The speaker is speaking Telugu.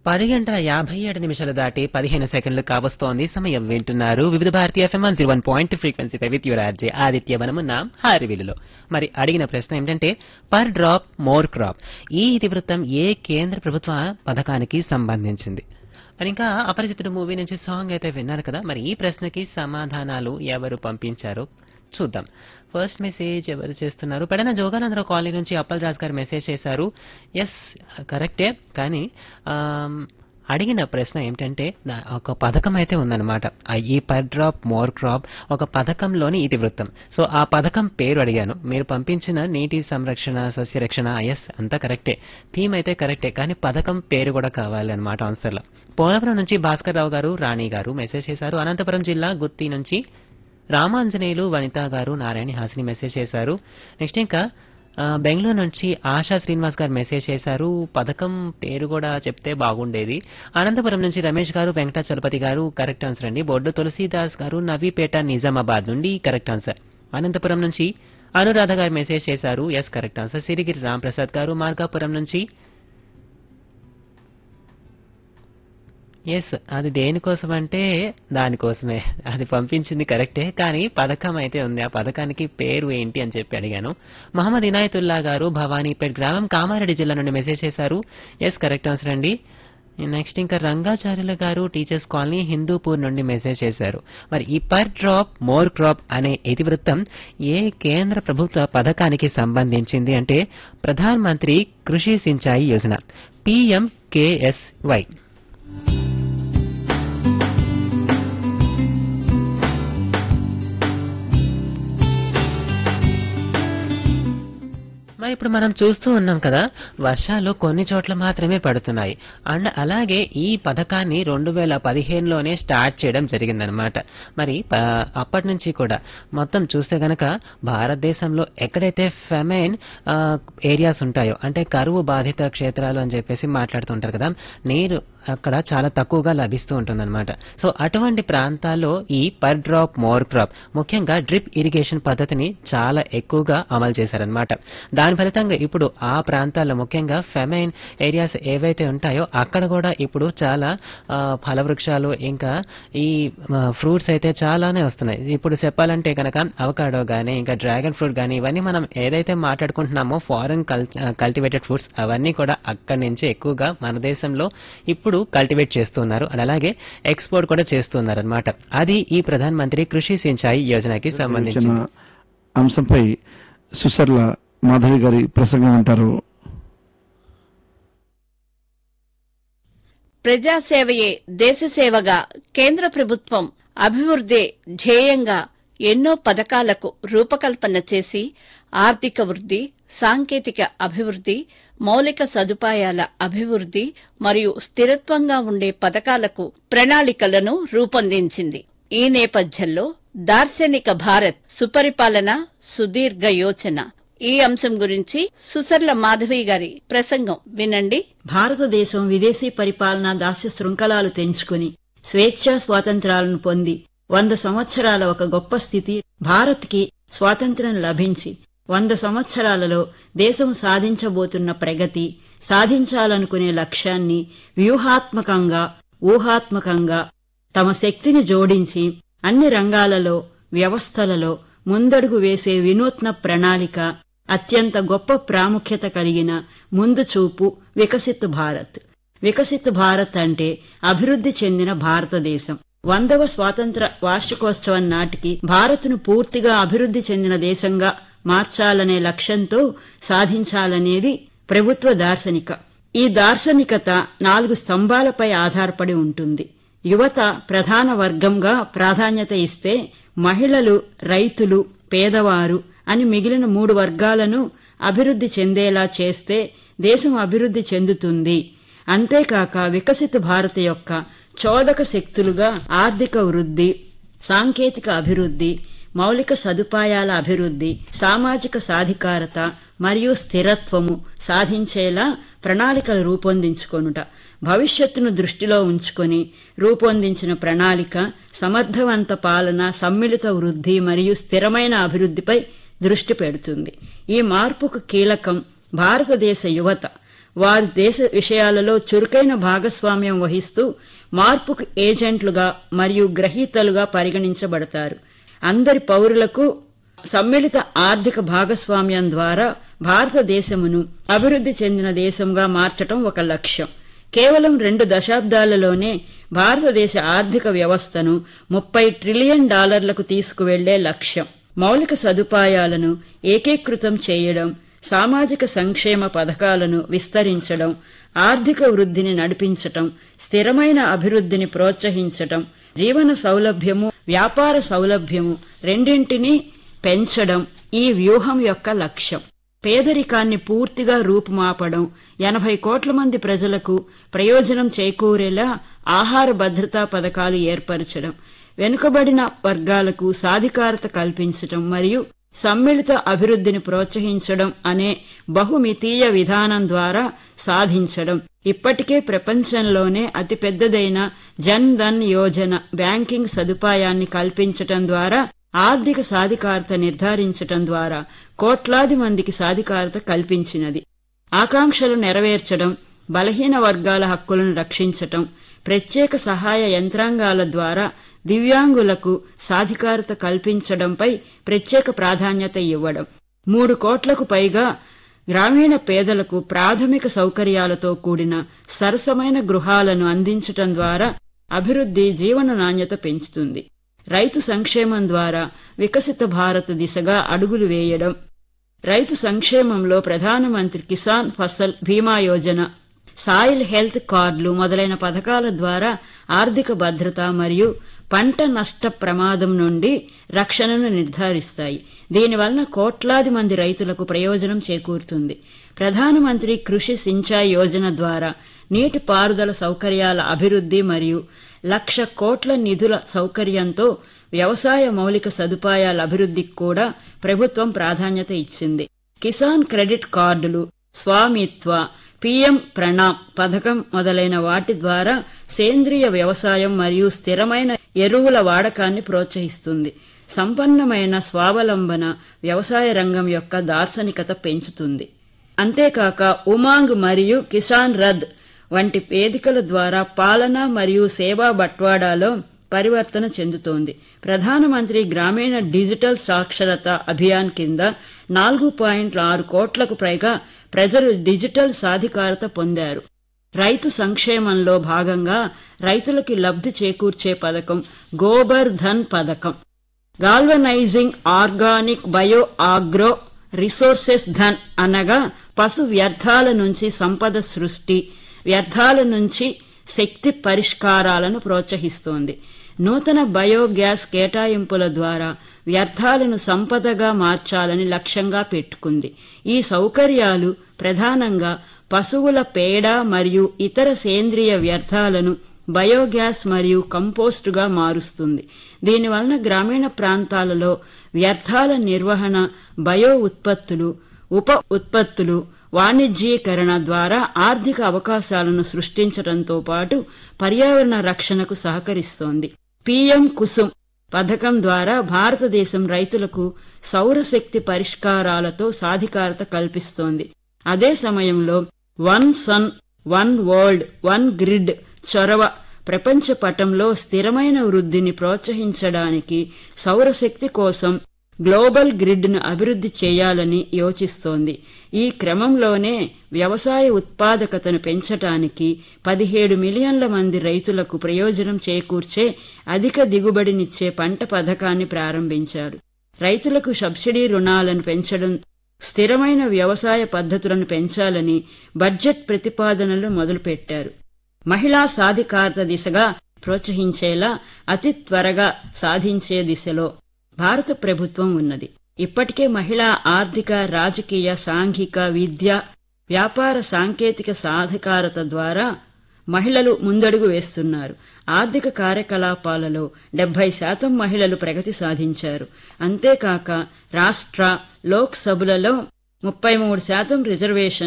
పది గంటల యాభై ఏడు నిమిషాలు దాటి పదిహేను సెకండ్లు కావస్తోంది సమయం వింటున్నారు Vividh Bharati FM one zero one point ఫ్రీక్వెన్సీపై విత్ యువర్ ఆర్జే ఆదిత్య వనమున్నాం హారివిలులో మరి అడిగిన ప్రశ్న ఏమిటంటే పర్ డ్రాప్ మోర్ క్రాప్ ఈ ఇతివృత్తం ఏ కేంద్ర ప్రభుత్వ పథకానికి సంబంధించింది మరి ఇంకా అపరిచితుడు మూవీ నుంచి సాంగ్ అయితే విన్నారు కదా మరి ఈ ప్రశ్నకి సమాధానాలు ఎవరు పంపించారో చూద్దాం ఫస్ట్ మెసేజ్ ఎవరు చేస్తున్నారు పెడన జోగానందరావు కాలనీ నుంచి అప్పల్ రాజ్ గారు మెసేజ్ చేశారు ఎస్ కరెక్టే కానీ ఆమ్, అడిగిన ప్రశ్న ఏమిటంటే దా- ఒక పథకం అయితే ఉందన్నమాట ఆ ఈ పర్ డ్రాప్ మోర్ క్రాప్ ఒక పథకంలోని ఇతివృత్తం సో ఆ పథకం పేరు అడిగాను మీరు పంపించిన నీటి సంరక్షణ సస్యరక్షణ ఎస్ అంతా కరెక్టే థీమ్ అయితే కరెక్టే కానీ పథకం పేరు కూడా కావాలి అనమాట ఆన్సర్లో పోలవరం నుంచి భాస్కర్ రావు గారు రాణి గారు మెసేజ్ చేశారు అనంతపురం జిల్లా గుత్తి నుంచి రామాంజనేయులు వనిత గారు నారాయణ హాసిని మెసేజ్ చేశారు నెక్స్ట్ ఇంకా ఆ, బెంగళూరు నుంచి ఆశా శ్రీనివాస్ గారు మెసేజ్ చేశారు పథకం పేరు కూడా చెప్తే బాగుండేది అనంతపురం నుంచి రమేష్ గారు వెంకటాచలపతి గారు కరెక్ట్ ఆన్సర్ అండి బొడ్డు తులసీదాస్ గారు నవీపేట నిజామాబాద్ నుండి కరెక్ట్ ఆన్సర్ అనంతపురం నుంచి అనురాధ గారు మెసేజ్ చేశారు yes correct answer Sirigiri Ramprasad గారు మార్కాపురం నుంచి ఎస్ అది దేనికోసం అంటే దానికోసమే అది పంపించింది కరెక్టే కానీ పథకం అయితే ఉంది ఆ పథకానికి పేరు ఏంటి అని చెప్పి అడిగాను మహమ్మద్ ఇనాయతుల్లా గారు భవానీపేట్ గ్రామం కామారెడ్డి జిల్లా నుండి మెసేజ్ చేశారు ఎస్ కరెక్ట్ ఆన్సర్ అండి నెక్స్ట్ ఇంకా రంగాచార్యుల గారు టీచర్స్ కాలనీ హిందూపూర్ నుండి మెసేజ్ చేశారు మరి ఈ పర్ డ్రాప్ మోర్ క్రాప్ అనే ఇతివృత్తం ఏ కేంద్ర ప్రభుత్వ పథకానికి సంబంధించింది అంటే ప్రధాన్ మంత్రి కృషి సించాయి యోజన పిఎంకేఎస్వై మరి ఇప్పుడు మనం చూస్తూ ఉన్నాం కదా వర్షాలు కొన్ని చోట్ల మాత్రమే పడుతున్నాయి అండ్ అలాగే ఈ పథకాన్ని రెండు వేల పదిహేనులోనే స్టార్ట్ చేయడం జరిగిందనమాట మరి ప- అప్పటి నుంచి కూడా మొత్తం చూస్తే గనక భారతదేశంలో ఎక్కడైతే ఫెమైన్ ఏరియాస్ ఉంటాయో అంటే కరువు బాధిత క్షేత్రాలు అని చెప్పేసి మాట్లాడుతుంటారు కదా నీరు అక్కడ చాలా తక్కువగా లభిస్తూ ఉంటుందన్నమాట సో అటువంటి ప్రాంతాల్లో ఈ పర్ డ్రాప్ మోర్ క్రాప్ ముఖ్యంగా డ్రిప్ ఇరిగేషన్ పద్ధతిని చాలా ఎక్కువగా అమలు చేశారనమాట దాని ఫలితంగా ఇప్పుడు ఆ ప్రాంతాల్లో ముఖ్యంగా ఫెమైన్ ఏరియాస్ ఏవైతే ఉంటాయో అక్కడ కూడా ఇప్పుడు చాలా ఆ, ఫల వృక్షాలు ఇంకా ఈ ఫ్రూట్స్ అయితే చాలానే వస్తున్నాయి ఇప్పుడు చెప్పాలంటే కనుక అవకాడో గానీ ఇంకా డ్రాగన్ ఫ్రూట్ గానీ ఇవన్నీ మనం ఏదైతే మాట్లాడుకుంటున్నామో ఫారెన్ కల్టివేటెడ్ ఫ్రూట్స్ అవన్నీ కూడా అక్కడి నుంచి ఎక్కువగా మన దేశంలో ఇప్పుడు కల్టివేట్ చేస్తున్నారు అండ్ అలాగే ఎక్స్పోర్ట్ కూడా చేస్తున్నారు అనమాట అది ఈ ప్రధాన మంత్రి కృషి సించాయి యోజనకి ఇచ్చిన సంబంధించి అంశంపై సుసర్ల మాధవి గారి ప్రసంగం అంటారు ప్రజాసేవయే దేశసేవగా కేంద్ర ప్రభుత్వం అభివృద్ధి ధ్యేయంగా ఎన్నో పథకాలకు రూపకల్పన చేసి ఆర్థిక వృద్ధి సాంకేతిక అభివృద్ధి మౌలిక సదుపాయాల అభివృద్ధి మరియు స్థిరత్వంగా ఉండే పథకాలకు ప్రణాళికలను రూపొందించింది ఈ నేపథ్యంలో దార్శనిక భారత్ సుపరిపాలన సుదీర్ఘ యోచన ఈ అంశం గురించి సుసర్ల మాధవి గారి ప్రసంగం వినండి భారతదేశం విదేశీ పరిపాలనా దాస్య శృంఖలాలు తెంచుకుని స్వేచ్ఛా స్వాతంత్రాలను పొంది వంద సంవత్సరాల ఒక గొప్ప స్థితి భారత్కి స్వాతంత్ర్యం లభించి వంద సంవత్సరాలలో దేశం సాధించబోతున్న ప్రగతి సాధించాలనుకునే లక్ష్యాన్ని వ్యూహాత్మకంగా ఊహాత్మకంగా తమ శక్తిని జోడించి అన్ని రంగాలలో వ్యవస్థలలో ముందడుగు వేసే వినూత్న ప్రణాళిక అత్యంత గొప్ప ప్రాముఖ్యత కలిగిన ముందు చూపు వికసిత్ భారత్ వికసిత్ భారత్ అంటే అభివృద్ధి చెందిన భారతదేశం వందవ స్వాతంత్ర వార్షికోత్సవం నాటికి భారత్ను పూర్తిగా అభివృద్ధి చెందిన దేశంగా మార్చాలనే లక్ష్యంతో సాధించాలనేది ప్రభుత్వ దార్శనిక ఈ దార్శనికత నాలుగు స్తంభాలపై ఆధారపడి ఉంటుంది యువత ప్రధాన వర్గంగా ప్రాధాన్యత ఇస్తే మహిళలు రైతులు పేదవారు అని మిగిలిన మూడు వర్గాలను అభివృద్ధి చెందేలా చేస్తే దేశం అభివృద్ధి చెందుతుంది అంతేకాక వికసిత భారత్ యొక్క చోదక శక్తులుగా ఆర్థిక వృద్ధి సాంకేతిక అభివృద్ధి మౌలిక సదుపాయాల అభివృద్ధి సామాజిక సాధికారత మరియు స్థిరత్వము సాధించేలా ప్రణాళికలు రూపొందించుకొనుట భవిష్యత్తును దృష్టిలో ఉంచుకొని రూపొందించిన ప్రణాళిక సమర్థవంత పాలన సమ్మిళిత వృద్ధి మరియు స్థిరమైన అభివృద్ధిపై దృష్టి పెడుతుంది ఈ మార్పుకు కీలకం భారతదేశ యువత వారి దేశ విషయాలలో చురుకైన భాగస్వామ్యం వహిస్తూ మార్పుకు ఏజెంట్లుగా మరియు గ్రహీతలుగా పరిగణించబడతారు అందరి పౌరులకు సమ్మిళిత ఆర్థిక భాగస్వామ్యం ద్వారా భారతదేశమును అభివృద్ధి చెందిన దేశంగా మార్చటం ఒక లక్ష్యం కేవలం రెండు దశాబ్దాలలోనే భారతదేశ ఆర్థిక వ్యవస్థను ముప్పై ట్రిలియన్ డాలర్లకు తీసుకువెళ్లే లక్ష్యం మౌలిక సదుపాయాలను ఏకీకృతం చేయడం సామాజిక సంక్షేమ పథకాలను విస్తరించడం ఆర్థిక వృద్ధిని నడిపించటం స్థిరమైన అభివృద్ధిని ప్రోత్సహించటం జీవన సౌలభ్యము వ్యాపార సౌలభ్యము రెండింటినీ పెంచడం ఈ వ్యూహం యొక్క లక్ష్యం పేదరికాన్ని పూర్తిగా రూపుమాపడం ఎనభై కోట్ల మంది ప్రజలకు ప్రయోజనం చేకూరేలా ఆహార భద్రతా పథకాలు ఏర్పరచడం వెనుకబడిన వర్గాలకు సాధికారత కల్పించడం మరియు సమ్మిళిత అభివృద్ధిని ప్రోత్సహించడం అనే బహుమితీయ విధానం ద్వారా సాధించడం ఇప్పటికే ప్రపంచంలోనే అతిపెద్దదైన జన్ ధన్ యోజన బ్యాంకింగ్ సదుపాయాన్ని కల్పించటం ద్వారా ఆర్థిక సాధికారత నిర్ధారించటం ద్వారా కోట్లాది మందికి సాధికారత కల్పించినది ఆకాంక్షలు నెరవేర్చడం బలహీన వర్గాల హక్కులను రక్షించటం ప్రత్యేక సహాయ యంత్రాంగాల ద్వారా దివ్యాంగులకు సాధికారత కల్పించడంపై ప్రత్యేక ప్రాధాన్యత ఇవ్వడం మూడు కోట్లకు పైగా గ్రామీణ పేదలకు ప్రాథమిక సౌకర్యాలతో కూడిన సరసమైన గృహాలను అందించటం ద్వారా అభివృద్ధి జీవన నాణ్యత పెంచుతుంది రైతు సంక్షేమం ద్వారా వికసిత భారత్ దిశగా అడుగులు వేయడం రైతు సంక్షేమంలో ప్రధానమంత్రి కిసాన్ ఫసల్ బీమా యోజన సాయిల్ హెల్త్ కార్డులు మొదలైన పథకాల ద్వారా ఆర్థిక భద్రత మరియు పంట నష్ట ప్రమాదం నుండి రక్షణను నిర్ధారిస్తాయి దీనివలన కోట్లాది మంది రైతులకు ప్రయోజనం చేకూరుతుంది ప్రధానమంత్రి కృషి సించాయి యోజన ద్వారా నీటి పారుదల సౌకర్యాల అభివృద్ధి మరియు లక్ష కోట్ల నిధుల సౌకర్యంతో వ్యవసాయ మౌలిక సదుపాయాల అభివృద్ధికి కూడా ప్రభుత్వం ప్రాధాన్యత ఇచ్చింది కిసాన్ క్రెడిట్ కార్డులు స్వామిత్వ పీఎం ప్రణామ్ పథకం మొదలైన వాటి ద్వారా సేంద్రియ వ్యవసాయం మరియు స్థిరమైన ఎరువుల వాడకాన్ని ప్రోత్సహిస్తుంది సంపన్నమైన స్వావలంబన వ్యవసాయ రంగం యొక్క దార్శనికత పెంచుతుంది అంతేకాక ఉమాంగ్ మరియు కిసాన్ రథ్ వంటి వేదికల ద్వారా పాలన మరియు సేవా బట్వాడాలో పరివర్తన చెందుతోంది ప్రధానమంత్రి గ్రామీణ డిజిటల్ సాక్షరత అభియాన్ కింద నాలుగు పాయింట్ ఆరు కోట్లకు పైగా ప్రజలు డిజిటల్ సాధికారత పొందారు రైతు సంక్షేమంలో భాగంగా రైతులకి లబ్ధి చేకూర్చే పథకం గోబర్ ధన్ పథకం galvanizing organic bio agro resources ధన్ అనగా పశు వ్యర్థాల నుంచి సంపద సృష్టి వ్యర్థాల నుంచి శక్తి పరిష్కారాలను ప్రోత్సహిస్తోంది నూతన బయోగ్యాస్ కేటాయింపుల ద్వారా వ్యర్థాలను సంపదగా మార్చాలని లక్ష్యంగా పెట్టుకుంది ఈ సౌకర్యాలు ప్రధానంగా పశువుల పేడ మరియు ఇతర సేంద్రియ వ్యర్థాలను బయోగ్యాస్ మరియు కంపోస్టుగా మారుస్తుంది దీనివలన గ్రామీణ ప్రాంతాలలో వ్యర్థాల నిర్వహణ బయో ఉత్పత్తులు ఉప ఉత్పత్తులు వాణిజ్యీకరణ ద్వారా ఆర్థిక అవకాశాలను సృష్టించడంతో పాటు పర్యావరణ రక్షణకు సహకరిస్తోంది పీఎం కుసుమ్ పథకం ద్వారా భారతదేశం రైతులకు సౌరశక్తి పరిష్కారాలతో సాధికారత కల్పిస్తోంది అదే సమయంలో one sun one world one grid చొరవ ప్రపంచ పటంలో స్థిరమైన వృద్ధిని ప్రోత్సహించడానికి సౌరశక్తి కోసం గ్లోబల్ గ్రిడ్ ను అభివృద్ధి చేయాలని యోచిస్తోంది ఈ క్రమంలోనే వ్యవసాయ ఉత్పాదకతను పెంచటానికి పదిహేడు మిలియన్ల మంది రైతులకు ప్రయోజనం చేకూర్చే అధిక దిగుబడినిచ్చే పంట పథకాన్ని ప్రారంభించారు రైతులకు సబ్సిడీ రుణాలను పెంచడం స్థిరమైన వ్యవసాయ పద్ధతులను పెంచాలని బడ్జెట్ ప్రతిపాదనలు మొదలుపెట్టారు మహిళా సాధికారత దిశగా ప్రోత్సహించేలా అతి త్వరగా సాధించే దిశలో భారత ప్రభుత్వం ఉన్నది ఇప్పటికే మహిళా ఆర్థిక రాజకీయ సాంఘిక విద్య వ్యాపార సాంకేతిక సాధికారత ద్వారా మహిళలు ముందడుగు వేస్తున్నారు ఆర్థిక కార్యకలాపాలలో డెబ్బై శాతం మహిళలు ప్రగతి సాధించారు అంతేకాక రాష్ట్ర లోక్ సభలలో ముప్పై మూడు శాతం రిజర్వేషన్